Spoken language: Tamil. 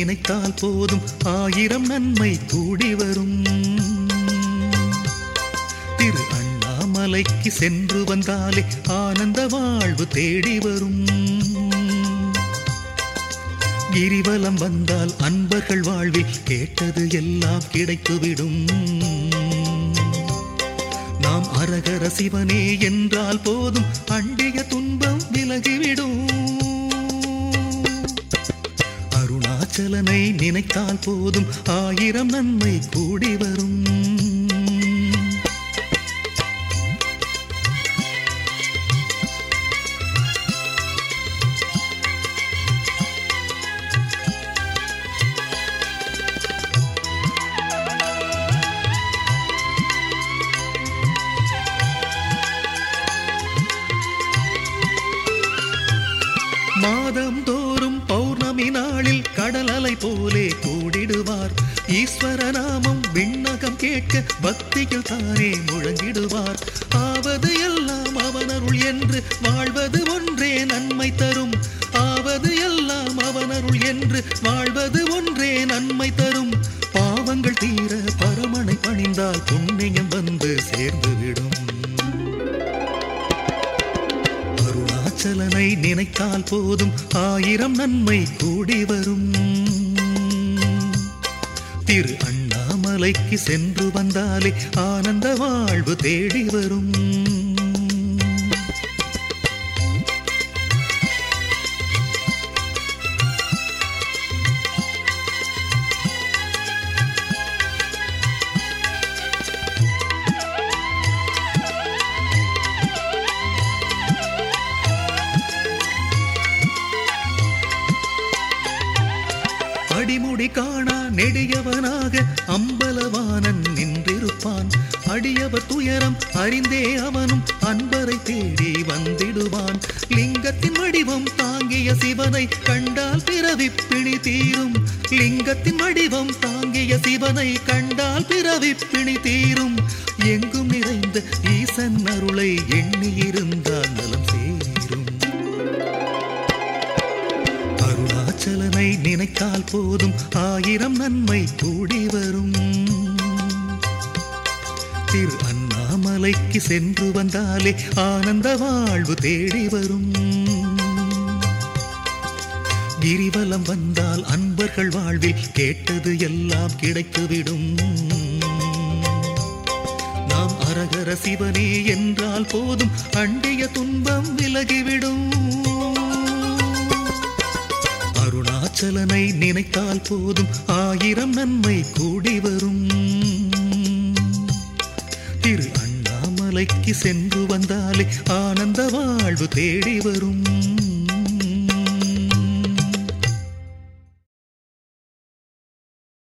நினைத்தால் போதும் ஆயிரம் நன்மை கூடி வரும் திரு அண்ணாமலைக்கு சென்று வந்தாலே ஆனந்த வாழ்வு தேடி வரும் கிரிவலம் வந்தால் அன்பர்கள் வாழ்வில் கேட்டது எல்லாம் கிடைத்துவிடும் நாம் அரகர சிவனே என்றால் போதும் அண்டிய துன்பம் விலகிவிடும் அருணாச்சலனை நினைத்தால் போதும் ஆயிரம் நன்மை கூடி வரும் மாதம் தோறும் பௌர்ணமி நாளில் கடல் அலை போலே கூடிடுவார் ஈஸ்வர நாமம் விண்ணகம் கேட்க பக்தியில் தானே முழங்கிடுவார் ஆவது எல்லாம் அவனருள் என்று வாழ்வது ஒன்றே நன்மை தரும் ஆவது எல்லாம் அவனருள் என்று வாழ்வது ஒன்றே நன்மை தரும் பாவங்கள் தீர பரமனை பணிந்தால் புண்ணியம் வந்து சேர்ந்துவிடும் அருணாச்சலனை நினைத்தால் போதும் ஆயிரம் நன்மை கூடி வரும் திரு அண்ணாமலைக்கு சென்று வந்தாலே ஆனந்த வாழ்வு தேடி வரும் அடிமுடி காணா நெடியவனாக அம்பலவானன் நின்றிருப்பான் அடியவர் துயரம் அறிந்தே அவனும் அன்பரை தேடி வந்திடுவான் லிங்கத்தின் வடிவம் தாங்கிய சிவனை கண்டால் பிறவி பிணி தீரும் லிங்கத்தின் வடிவம் தாங்கிய சிவனை கண்டால் பிறவி பிணி தீரும் எங்கும் நிறைந்த ஈசன் அருளை எண்ணியிருந்தால் நலம் சேரும் அருணாச்சலனை நினைத்தால் போதும் ஆயிரம் நன்மை கூடி வரும் திரு அண்ணாமலைக்கு சென்று வந்தாலே ஆனந்த வாழ்வு தேடி வரும் கிரிவலம் வந்தால் அன்பர்கள் வாழ்வில் கேட்டது எல்லாம் கிடைத்துவிடும் நாம் அரகர சிவனே என்றால் போதும் அண்டிய துன்பம் விலகிவிடும் அருணாச்சலனை நினைத்தால் போதும் ஆயிரம் நன்மை கூடி வரும் திரு அண்ணாமலைக்கு சென்று வந்தாலே ஆனந்த வாழ்வு தேடி வரும்